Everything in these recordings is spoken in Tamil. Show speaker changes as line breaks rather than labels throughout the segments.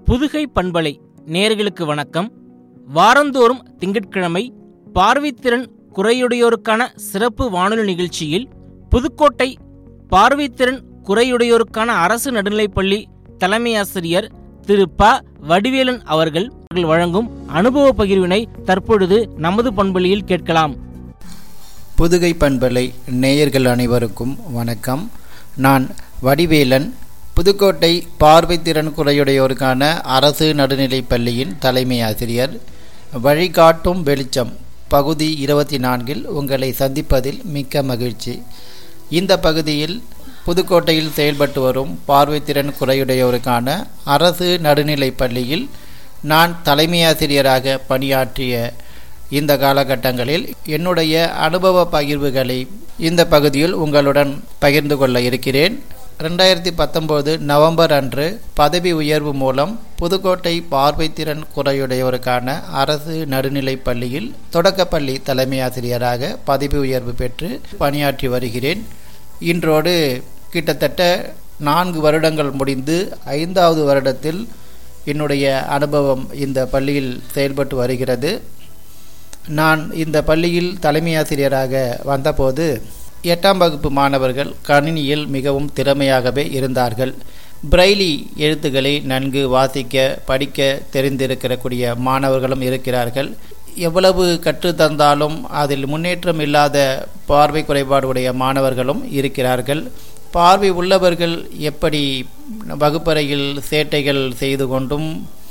புதுகை பண்பலை நேர்களுக்கு வணக்கம் வாரந்தோறும் திங்கட்கிழமை பார்வைத்திறன் குறையுடையோருக்கான சிறப்பு வானொலி நிகழ்ச்சியில் புதுக்கோட்டை பார்வைத்திறன் குறையுடையோருக்கான அரசு நடுநிலைப்பள்ளி தலைமை ஆசிரியர் திரு ப வடிவேலன் அவர்கள் அவர்கள் வழங்கும் அனுபவ பகிர்வினை தற்பொழுது நமது பண்பலியில் கேட்கலாம்
புதுகை பண்பலை நேயர்கள் அனைவருக்கும் வணக்கம் நான் வடிவேலன் புதுக்கோட்டை பார்வைத்திறன் குறையுடையோருக்கான அரசு நடுநிலைப் பள்ளியின் தலைமை ஆசிரியர் வழிகாட்டும் வெளிச்சம் பகுதி இருபத்தி நான்கில் உங்களை சந்திப்பதில் மிக்க மகிழ்ச்சி இந்த பகுதியில் புதுக்கோட்டையில் செயல்பட்டு வரும் பார்வைத்திறன் குறையுடையோருக்கான அரசு நடுநிலைப் பள்ளியில் நான் தலைமை ஆசிரியராக பணியாற்றிய இந்த காலகட்டங்களில் என்னுடைய அனுபவ பகிர்வுகளை இந்த பகுதியில் உங்களுடன் பகிர்ந்து கொள்ள இருக்கிறேன் ரெண்டாயிரத்தி பத்தொம்போது நவம்பர் அன்று பதவி உயர்வு மூலம் புதுக்கோட்டை பார்வைத்திறன் குறையுடையோருக்கான அரசு நடுநிலைப் பள்ளியில் தொடக்கப்பள்ளி தலைமை ஆசிரியராக பதவி உயர்வு பெற்று பணியாற்றி வருகிறேன் இன்றோடு கிட்டத்தட்ட நான்கு வருடங்கள் முடிந்து ஐந்தாவது வருடத்தில் என்னுடைய அனுபவம் இந்த பள்ளியில் செயல்பட்டு வருகிறது நான் இந்த பள்ளியில் தலைமை ஆசிரியராக வந்தபோது எட்டாம் வகுப்பு மாணவர்கள் கணினியில் மிகவும் திறமையாகவே இருந்தார்கள் பிரெய்லி எழுத்துக்களை நன்கு வாசிக்க படிக்க தெரிந்திருக்கக்கூடிய மாணவர்களும் இருக்கிறார்கள் எவ்வளவு கற்றுத்தந்தாலும் அதில் முன்னேற்றம் இல்லாத பார்வை குறைபாடுடைய மாணவர்களும் இருக்கிறார்கள் பார்வை உள்ளவர்கள் எப்படி வகுப்பறையில் சேட்டைகள் செய்து கொண்டும்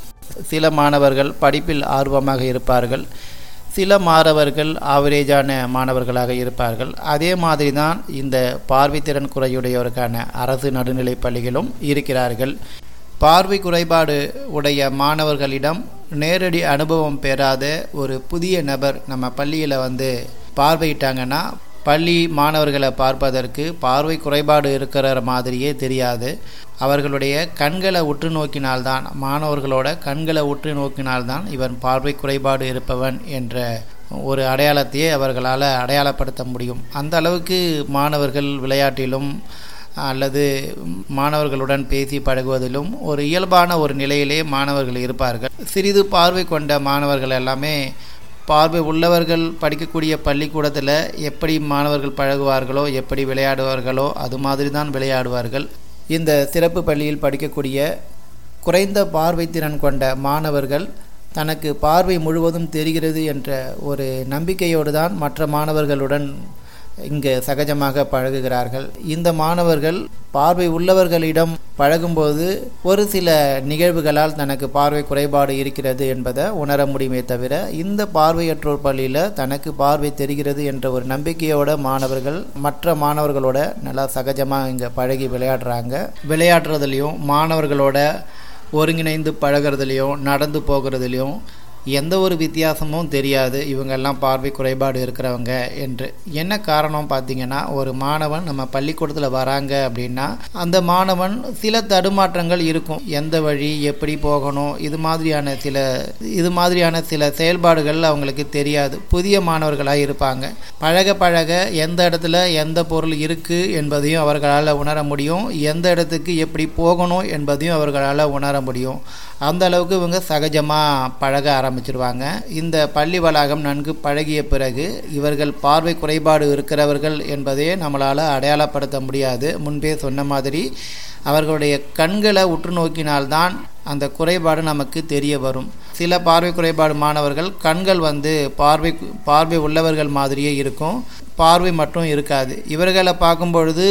சில மாணவர்கள் படிப்பில் ஆர்வமாக இருப்பார்கள் சில மாணவர்கள் ஆவரேஜான மாணவர்களாக இருப்பார்கள் அதே மாதிரி தான் இந்த பார்வைத்திறன் குறையுடையோருக்கான அரசு நடுநிலைப் பள்ளிகளும் இருக்கிறார்கள் பார்வை குறைபாடு உடைய மாணவர்களிடம் நேரடி அனுபவம் பெறாத ஒரு புதிய நபர் நம்ம பள்ளியில் வந்து பார்வையிட்டாங்கன்னா பள்ளி மாணவர்களை பார்ப்பதற்கு பார்வை குறைபாடு இருக்கிற மாதிரியே தெரியாது அவர்களுடைய கண்களை உற்று நோக்கினால்தான் மாணவர்களோட கண்களை உற்று நோக்கினால்தான் இவன் பார்வை குறைபாடு இருப்பவன் என்ற ஒரு அடையாளத்தையே அவர்களால் அடையாளப்படுத்த முடியும் அந்த அளவுக்கு மாணவர்கள் விளையாட்டிலும் அல்லது மாணவர்களுடன் பேசி பழகுவதிலும் ஒரு இயல்பான ஒரு நிலையிலே மாணவர்கள் இருப்பார்கள் சிறிது பார்வை கொண்ட மாணவர்கள் எல்லாமே பார்வை உள்ளவர்கள் படிக்கக்கூடிய பள்ளிக்கூடத்தில் எப்படி மாணவர்கள் பழகுவார்களோ எப்படி விளையாடுவார்களோ அது மாதிரி தான் விளையாடுவார்கள் இந்த சிறப்பு பள்ளியில் படிக்கக்கூடிய குறைந்த பார்வை திறன் கொண்ட மாணவர்கள் தனக்கு பார்வை முழுவதும் தெரிகிறது என்ற ஒரு நம்பிக்கையோடு தான் மற்ற மாணவர்களுடன் இங்கு சகஜமாக பழகுகிறார்கள் இந்த மாணவர்கள் பார்வை உள்ளவர்களிடம் பழகும்போது ஒரு சில நிகழ்வுகளால் தனக்கு பார்வை குறைபாடு இருக்கிறது என்பதை உணர முடியுமே தவிர இந்த பார்வையற்றோர் பள்ளியில் தனக்கு பார்வை தெரிகிறது என்ற ஒரு நம்பிக்கையோட மாணவர்கள் மற்ற மாணவர்களோட நல்லா சகஜமாக இங்கே பழகி விளையாடுறாங்க விளையாடுறதுலையும் மாணவர்களோட ஒருங்கிணைந்து பழகிறதுலையும் நடந்து போகிறதுலையும் எந்த ஒரு வித்தியாசமும் தெரியாது இவங்கெல்லாம் பார்வை குறைபாடு இருக்கிறவங்க என்று என்ன காரணம் பார்த்தீங்கன்னா ஒரு மாணவன் நம்ம பள்ளிக்கூடத்தில் வராங்க அப்படின்னா அந்த மாணவன் சில தடுமாற்றங்கள் இருக்கும் எந்த வழி எப்படி போகணும் இது மாதிரியான சில இது மாதிரியான சில செயல்பாடுகள் அவங்களுக்கு தெரியாது புதிய மாணவர்களாக இருப்பாங்க பழக பழக எந்த இடத்துல எந்த பொருள் இருக்குது என்பதையும் அவர்களால் உணர முடியும் எந்த இடத்துக்கு எப்படி போகணும் என்பதையும் அவர்களால் உணர முடியும் அந்த அளவுக்கு இவங்க சகஜமாக பழக ஆரம்பிச்சிருவாங்க இந்த பள்ளி வளாகம் நன்கு பழகிய பிறகு இவர்கள் பார்வை குறைபாடு இருக்கிறவர்கள் என்பதையே நம்மளால் அடையாளப்படுத்த முடியாது முன்பே சொன்ன மாதிரி அவர்களுடைய கண்களை உற்று நோக்கினால்தான் அந்த குறைபாடு நமக்கு தெரிய வரும் சில பார்வை குறைபாடு மாணவர்கள் கண்கள் வந்து பார்வை பார்வை உள்ளவர்கள் மாதிரியே இருக்கும் பார்வை மட்டும் இருக்காது இவர்களை பார்க்கும் பொழுது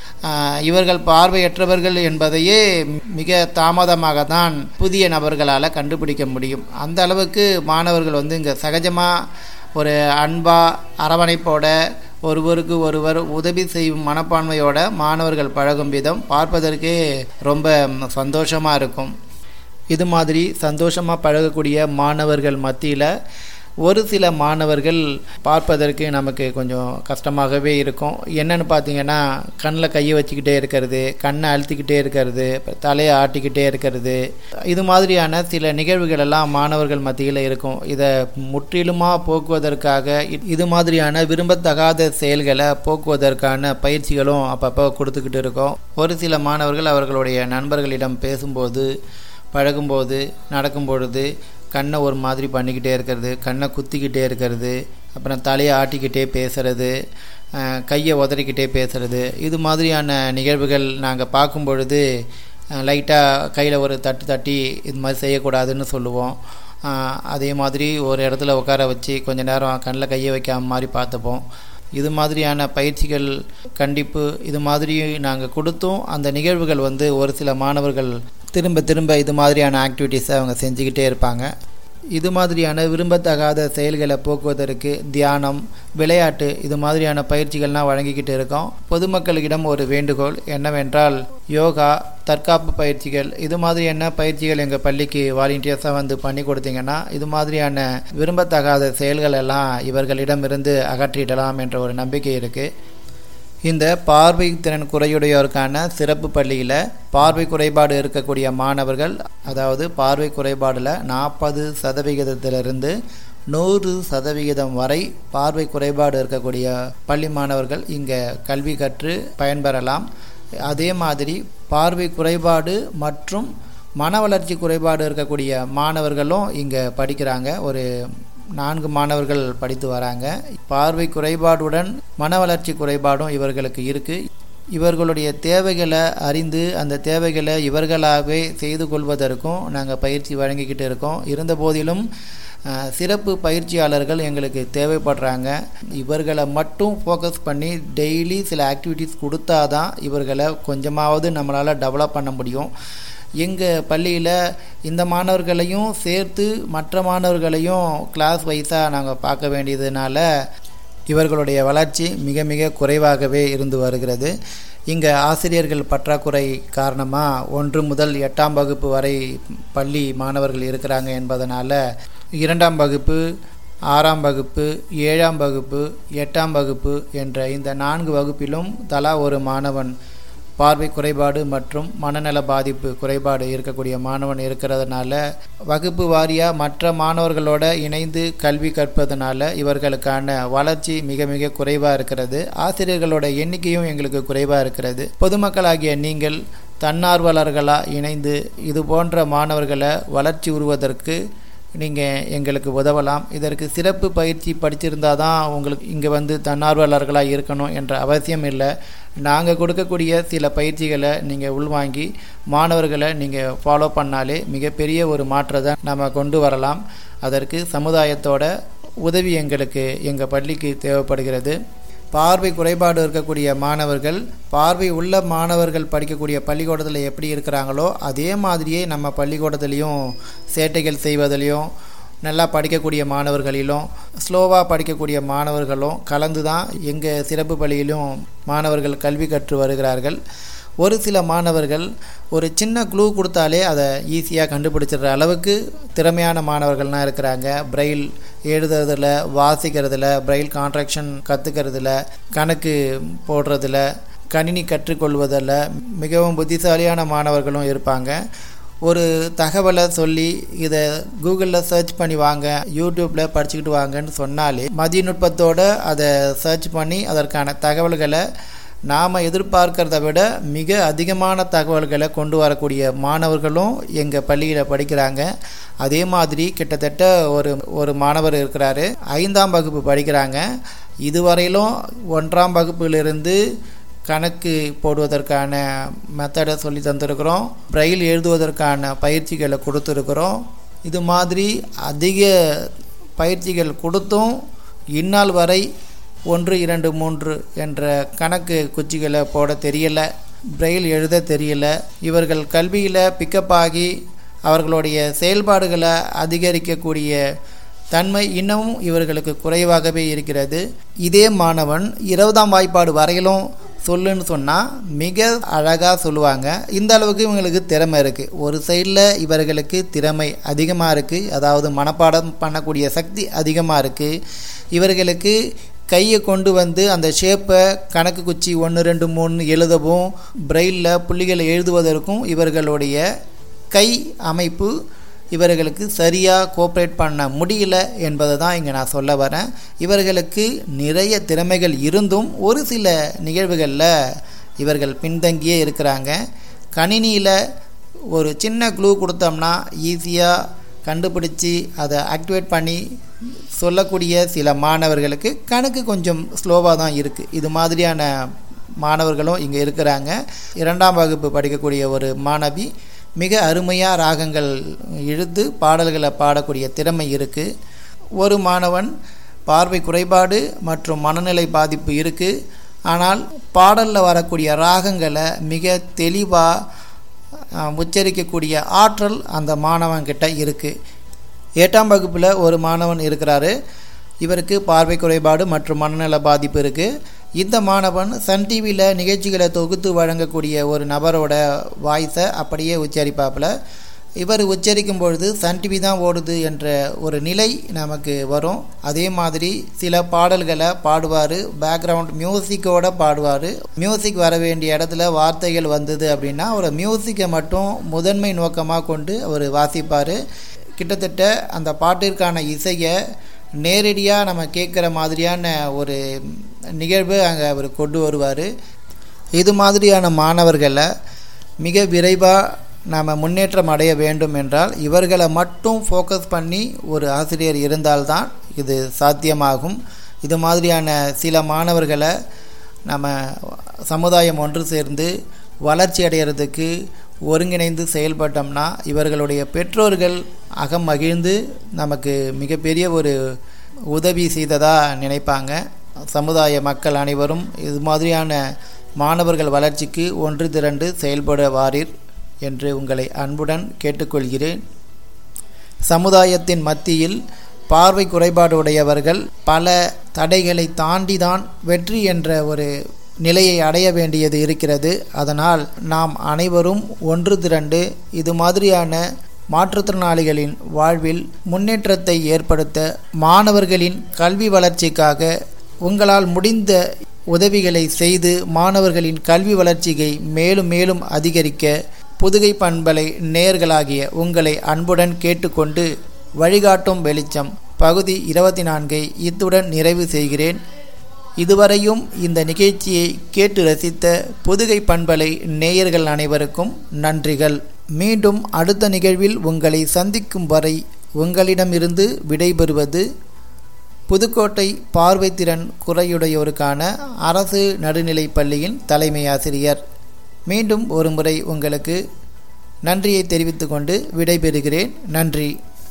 இவர்கள் பார்வையற்றவர்கள் என்பதையே மிக தாமதமாக தான் புதிய நபர்களால் கண்டுபிடிக்க முடியும் அந்த அளவுக்கு மாணவர்கள் வந்து இங்கே சகஜமாக ஒரு அன்பா அரவணைப்போட ஒருவருக்கு ஒருவர் உதவி செய்யும் மனப்பான்மையோட மாணவர்கள் பழகும் விதம் பார்ப்பதற்கே ரொம்ப சந்தோஷமாக இருக்கும் இது மாதிரி சந்தோஷமாக பழகக்கூடிய மாணவர்கள் மத்தியில் ஒரு சில மாணவர்கள் பார்ப்பதற்கு நமக்கு கொஞ்சம் கஷ்டமாகவே இருக்கும் என்னென்னு பார்த்தீங்கன்னா கண்ணில் கையை வச்சுக்கிட்டே இருக்கிறது கண்ணை அழுத்திக்கிட்டே இருக்கிறது தலையை ஆட்டிக்கிட்டே இருக்கிறது இது மாதிரியான சில நிகழ்வுகள் எல்லாம் மாணவர்கள் மத்தியில் இருக்கும் இதை முற்றிலுமாக போக்குவதற்காக இது மாதிரியான விரும்பத்தகாத செயல்களை போக்குவதற்கான பயிற்சிகளும் அப்பப்போ கொடுத்துக்கிட்டு இருக்கோம் ஒரு சில மாணவர்கள் அவர்களுடைய நண்பர்களிடம் பேசும்போது பழகும்போது நடக்கும் பொழுது கண்ணை ஒரு மாதிரி பண்ணிக்கிட்டே இருக்கிறது கண்ணை குத்திக்கிட்டே இருக்கிறது அப்புறம் தலையை ஆட்டிக்கிட்டே பேசுறது அஹ், கையை உதறிக்கிட்டே பேசுறது இது மாதிரியான நிகழ்வுகள் நாங்கள் பார்க்கும் பொழுது லைட்டாக கையில் ஒரு தட்டு தட்டி இது மாதிரி செய்யக்கூடாதுன்னு சொல்லுவோம் அஹ், அதே மாதிரி ஒரு இடத்துல உட்கார வச்சு கொஞ்ச நேரம் கண்ணில் கையை வைக்காம மாதிரி பார்த்துப்போம் இது மாதிரியான பயிற்சிகள் கண்டிப்பு இது மாதிரி நாங்கள் கொடுத்தும் அந்த நிகழ்வுகள் வந்து ஒரு சில மாணவர்கள் திரும்ப திரும்ப இது மாதிரியான ஆக்டிவிட்டீஸை அவங்க செஞ்சுக்கிட்டே இருப்பாங்க இது மாதிரியான விரும்பத்தகாத செயல்களை போக்குவதற்கு தியானம் விளையாட்டு இது மாதிரியான பயிற்சிகள்லாம் வழங்கிக்கிட்டு இருக்கோம் பொதுமக்களிடம் ஒரு வேண்டுகோள் என்னவென்றால் யோகா தற்காப்பு பயிற்சிகள் இது மாதிரியான பயிற்சிகள் எங்கள் பள்ளிக்கு வாலண்டியர்ஸாக வந்து பண்ணி கொடுத்தீங்கன்னா இது மாதிரியான விரும்பத்தகாத செயல்கள் எல்லாம் இவர்களிடமிருந்து அகற்றிடலாம் என்ற ஒரு நம்பிக்கை இருக்குது இந்த பார்வை திறன் குறையுடையோருக்கான சிறப்பு பள்ளியில் பார்வை குறைபாடு இருக்கக்கூடிய மாணவர்கள் அதாவது பார்வை குறைபாடில் நாற்பது சதவிகிதத்திலிருந்து நூறு சதவிகிதம் வரை பார்வை குறைபாடு இருக்கக்கூடிய பள்ளி மாணவர்கள் இங்கே கல்வி கற்று பயன்பெறலாம் அதே மாதிரி பார்வை குறைபாடு மற்றும் மன வளர்ச்சி குறைபாடு இருக்கக்கூடிய மாணவர்களும் இங்கே படிக்கிறாங்க ஒரு நான்கு மாணவர்கள் படித்து வராங்க பார்வை குறைபாடுடன் மன வளர்ச்சி குறைபாடும் இவர்களுக்கு இருக்கு இவர்களுடைய தேவைகளை அறிந்து அந்த தேவைகளை இவர்களாகவே செய்து கொள்வதற்கும் நாங்கள் பயிற்சி வழங்கிக்கிட்டு இருக்கோம் இருந்த போதிலும் அஹ், சிறப்பு பயிற்சியாளர்கள் எங்களுக்கு தேவைப்படுறாங்க இவர்களை மட்டும் ஃபோக்கஸ் பண்ணி டெய்லி சில ஆக்டிவிட்டீஸ் கொடுத்தாதான் இவர்களை கொஞ்சமாவது நம்மளால் டெவலப் பண்ண முடியும் எங்கள் பள்ளியில் இந்த மாணவர்களையும் சேர்த்து மற்ற மாணவர்களையும் கிளாஸ் வைஸாக நாங்கள் பார்க்க வேண்டியதுனால இவர்களுடைய வளர்ச்சி மிக மிக குறைவாகவே இருந்து வருகிறது இங்கே ஆசிரியர்கள் பற்றாக்குறை காரணமாக ஒன்று முதல் எட்டாம் வகுப்பு வரை பள்ளி மாணவர்கள் இருக்கிறாங்க என்பதனால இரண்டாம் வகுப்பு ஆறாம் வகுப்பு ஏழாம் வகுப்பு எட்டாம் வகுப்பு என்ற இந்த நான்கு வகுப்பிலும் தலா ஒரு மாணவன் பார்வை குறைபாடு மற்றும் மனநல பாதிப்பு குறைபாடு இருக்கக்கூடிய மாணவன் இருக்கிறதுனால வகுப்பு வாரியாக மற்ற மாணவர்களோட இணைந்து கல்வி கற்பதனால இவர்களுக்கான வளர்ச்சி மிக மிக குறைவாக இருக்கிறது ஆசிரியர்களோட எண்ணிக்கையும் எங்களுக்கு குறைவாக இருக்கிறது பொதுமக்களாகிய நீங்கள் தன்னார்வலர்களாக இணைந்து இது போன்ற மாணவர்களை வளர்ச்சி உருவதற்கு நீங்கள் எங்களுக்கு உதவலாம் இதற்கு சிறப்பு பயிற்சி படிச்சிருந்தால் தான் உங்களுக்கு இங்கே வந்து தன்னார்வலர்களாக இருக்கணும் என்ற அவசியம் இல்லை நாங்கள் கொடுக்கக்கூடிய சில பயிற்சிகளை நீங்கள் உள்வாங்கி மாணவர்களை நீங்கள் ஃபாலோ பண்ணாலே மிகப்பெரிய ஒரு மாற்றத்தை நம்ம கொண்டு வரலாம் அதற்கு சமுதாயத்தோட உதவி எங்களுக்கு எங்கள் பள்ளிக்கு தேவைப்படுகிறது பார்வை குறைபாடு இருக்கக்கூடிய மாணவர்கள் பார்வை உள்ள மாணவர்கள் படிக்கக்கூடிய பள்ளிக்கூடத்தில் எப்படி இருக்கிறாங்களோ அதே மாதிரியே நம்ம பள்ளிக்கூடத்துலேயும் சேட்டைகள் செய்வதிலையும் நல்லா படிக்கக்கூடிய மாணவர்களிலும் ஸ்லோவாக படிக்கக்கூடிய மாணவர்களும் கலந்து தான் எங்கள் சிறப்பு பள்ளியிலும் மாணவர்கள் கல்வி கற்று வருகிறார்கள் ஒரு சில மாணவர்கள் ஒரு சின்ன க்ளூ கொடுத்தாலே அதை ஈஸியாக கண்டுபிடிச்சிடுற அளவுக்கு திறமையான மாணவர்கள்லாம் இருக்கிறாங்க பிரெயில் எழுதுறதுல வாசிக்கிறதுல பிரெயில் கான்ட்ராக்ஷன் கற்றுக்கிறதுல கணக்கு போடுறதுல கணினி கற்றுக்கொள்வதில் மிகவும் புத்திசாலியான மாணவர்களும் இருப்பாங்க ஒரு தகவலை சொல்லி இதை கூகுளில் சர்ச் பண்ணி வாங்க யூடியூப்பில் படிச்சுக்கிட்டு வாங்கன்னு சொன்னாலே மதிநுட்பத்தோடு அதை சர்ச் பண்ணி அதற்கான தகவல்களை நாம் எதிர்பார்க்கிறத விட மிக அதிகமான தகவல்களை கொண்டு வரக்கூடிய மாணவர்களும் எங்கள் பள்ளியில் படிக்கிறாங்க அதே மாதிரி கிட்டத்தட்ட ஒரு ஒரு மாணவர் இருக்கிறாரு ஐந்தாம் வகுப்பு படிக்கிறாங்க இதுவரையிலும் ஒன்றாம் வகுப்பிலிருந்து கணக்கு போடுவதற்கான மெத்தடை சொல்லி தந்திருக்கிறோம் பிரெயில் எழுதுவதற்கான பயிற்சிகளை கொடுத்துருக்குறோம் இது மாதிரி அதிக பயிற்சிகள் கொடுத்தும் இந்நாள் வரை ஒன்று இரண்டு மூன்று என்ற கணக்கு குச்சிகளை போட தெரியல பிரெயில் எழுத தெரியல இவர்கள் கல்வியில் பிக்கப் ஆகி அவர்களுடைய செயல்பாடுகளை அதிகரிக்கக்கூடிய தன்மை இன்னமும் இவர்களுக்கு குறைவாகவே இருக்கிறது இதே மாணவன் இருபதாம் வாய்ப்பாடு வரையிலும் சொல்லுன்னு சொன்னால் மிக அழகாக சொல்லுவாங்க இந்த அளவுக்கு இவங்களுக்கு திறமை இருக்குது ஒரு சைடில் இவர்களுக்கு திறமை அதிகமாக இருக்குது அதாவது மனப்பாடம் பண்ணக்கூடிய சக்தி அதிகமாக இருக்குது இவர்களுக்கு கையை கொண்டு வந்து அந்த ஷேப்பை கணக்கு குச்சி ஒன்று ரெண்டு மூணு எழுதவும் பிரெயிலில் புள்ளிகளை எழுதுவதற்கும் இவர்களுடைய கை அமைப்பு இவர்களுக்கு சரியாக கோஆப்ரேட் பண்ண முடியல என்பதை தான் இங்கே நான் சொல்ல வரேன் இவர்களுக்கு நிறைய திறமைகள் இருந்தும் ஒரு சில நிகழ்வுகளில் இவர்கள் பின்தங்கியே இருக்கிறாங்க கணினியில் ஒரு சின்ன க்ளூ கொடுத்தோம்னா ஈஸியாக கண்டுபிடிச்சி அதை ஆக்டிவேட் பண்ணி சொல்லக்கூடிய சில மாணவர்களுக்கு கணக்கு கொஞ்சம் ஸ்லோவாக தான் இருக்குது இது மாதிரியான மாணவர்களும் இங்கே இருக்கிறாங்க இரண்டாம் வகுப்பு படிக்கக்கூடிய ஒரு மாணவி மிக அருமையாக ராகங்கள் இழுத்து பாடல்களை பாடக்கூடிய திறமை இருக்குது ஒரு மாணவன் பார்வை குறைபாடு மற்றும் மனநிலை பாதிப்பு இருக்குது ஆனால் பாடலில் வரக்கூடிய ராகங்களை மிக தெளிவாக உச்சரிக்கக்கூடிய ஆற்றல் அந்த மாணவன்கிட்ட இருக்குது எட்டாம் வகுப்பில் ஒரு மாணவன் இருக்கிறாரு இவருக்கு பார்வை குறைபாடு மற்றும் மனநல பாதிப்பு இருக்குது இந்த மாணவன் சன் டிவியில் நிகழ்ச்சிகளை தொகுத்து வழங்கக்கூடிய ஒரு நபரோட வாய்ஸை அப்படியே உச்சரிப்பாப்பில் இவர் உச்சரிக்கும் பொழுது சன் டிவி தான் ஓடுது என்ற ஒரு நிலை நமக்கு வரும் அதே மாதிரி சில பாடல்களை பாடுவார் பேக்ரவுண்ட் மியூசிக்கோட பாடுவார் மியூசிக் வர வேண்டிய இடத்துல வார்த்தைகள் வந்தது அப்படின்னா ஒரு மியூசிக்கை மட்டும் முதன்மை நோக்கமாக கொண்டு அவர் வாசிப்பார் கிட்டத்தட்ட அந்த பாட்டிற்கான இசையை நேரடியாக நம்ம கேட்குற மாதிரியான ஒரு நிகழ்வு அங்கே அவர் கொண்டு வருவார் இது மாதிரியான மாணவர்களை மிக விரைவாக நாம் முன்னேற்றம் அடைய வேண்டும் என்றால் இவர்களை மட்டும் ஃபோக்கஸ் பண்ணி ஒரு ஆசிரியர் இருந்தால்தான் இது சாத்தியமாகும் இது மாதிரியான சில மாணவர்களை நம்ம சமுதாயம் ஒன்று சேர்ந்து வளர்ச்சி அடைகிறதுக்கு ஒருங்கிணைந்து செயல்பட்டோம்னா இவர்களுடைய பெற்றோர்கள் அகம் மகிழ்ந்து நமக்கு மிகப்பெரிய ஒரு உதவி செய்ததாக நினைப்பாங்க சமுதாய மக்கள் அனைவரும் இது மாதிரியான மாணவர்கள் வளர்ச்சிக்கு ஒன்று திரண்டு செயல்பட வாரீர் என்று உங்களை அன்புடன் கேட்டுக்கொள்கிறேன் சமுதாயத்தின் மத்தியில் பார்வை குறைபாடு உடையவர்கள் பல தடைகளை தாண்டி தான் வெற்றி என்ற ஒரு நிலையை அடைய வேண்டியது இருக்கிறது அதனால் நாம் அனைவரும் ஒன்று திரண்டு இது மாதிரியான மாற்றுத்திறனாளிகளின் வாழ்வில் முன்னேற்றத்தை ஏற்படுத்த மாணவர்களின் கல்வி வளர்ச்சிக்காக உங்களால் முடிந்த உதவிகளை செய்து மாணவர்களின் கல்வி வளர்ச்சியை மேலும் மேலும் அதிகரிக்க புதுகை பண்பலை நேர்களாகிய உங்களை அன்புடன் கேட்டுக்கொண்டு வழிகாட்டும் வெளிச்சம் பகுதி இருபத்தி நான்கை இத்துடன் நிறைவு செய்கிறேன் இதுவரையும் இந்த நிகழ்ச்சியை கேட்டு ரசித்த புதுகை பண்பலை நேயர்கள் அனைவருக்கும் நன்றிகள் மீண்டும் அடுத்த நிகழ்வில் உங்களை சந்திக்கும் வரை உங்களிடமிருந்து விடைபெறுவது புதுக்கோட்டை பார்வைத்திறன் குறையுடையோருக்கான அரசு நடுநிலைப் பள்ளியின் தலைமை ஆசிரியர் மீண்டும் ஒருமுறை உங்களுக்கு நன்றியை தெரிவித்துக்கொண்டு விடைபெறுகிறேன் நன்றி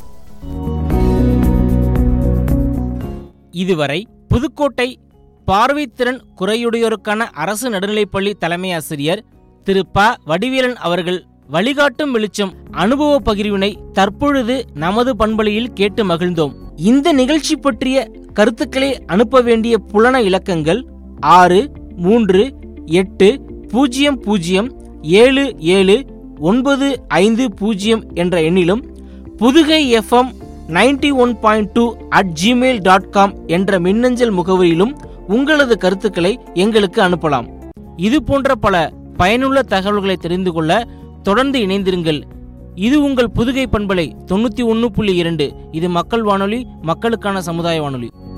இதுவரை புதுக்கோட்டை பார்வைத்திறன் குறையுடையோருக்கான அரசு நடுநிலைப்பள்ளி தலைமை ஆசிரியர் திரு ப வடிவேலன் அவர்கள் வழிகாட்டும் வெளிச்சம் அனுபவ பகிர்வினை தற்பொழுது நமது பண்பலையில் கேட்டு மகிழ்ந்தோம் இந்த நிகழ்ச்சி பற்றிய கருத்துக்களை அனுப்ப வேண்டிய புலன இலக்கங்கள் ஆறு மூன்று எட்டு பூஜ்ஜியம் பூஜ்ஜியம் ஏழு ஏழு ஒன்பது ஐந்து பூஜ்ஜியம் என்ற எண்ணிலும் Pudugai FM ninety one point two at Gmail dot com என்ற மின்னஞ்சல் முகவரியிலும் உங்களது கருத்துக்களை எங்களுக்கு அனுப்பலாம் இது போன்ற பல பயனுள்ள தகவல்களை தெரிந்து கொள்ள தொடர்ந்து இணைந்திருங்கள் இது உங்கள் புதுகை பண்பலை தொண்ணூத்தி ஒன்னு புள்ளி இரண்டு இது மக்கள் வானொலி மக்களுக்கான சமுதாய வானொலி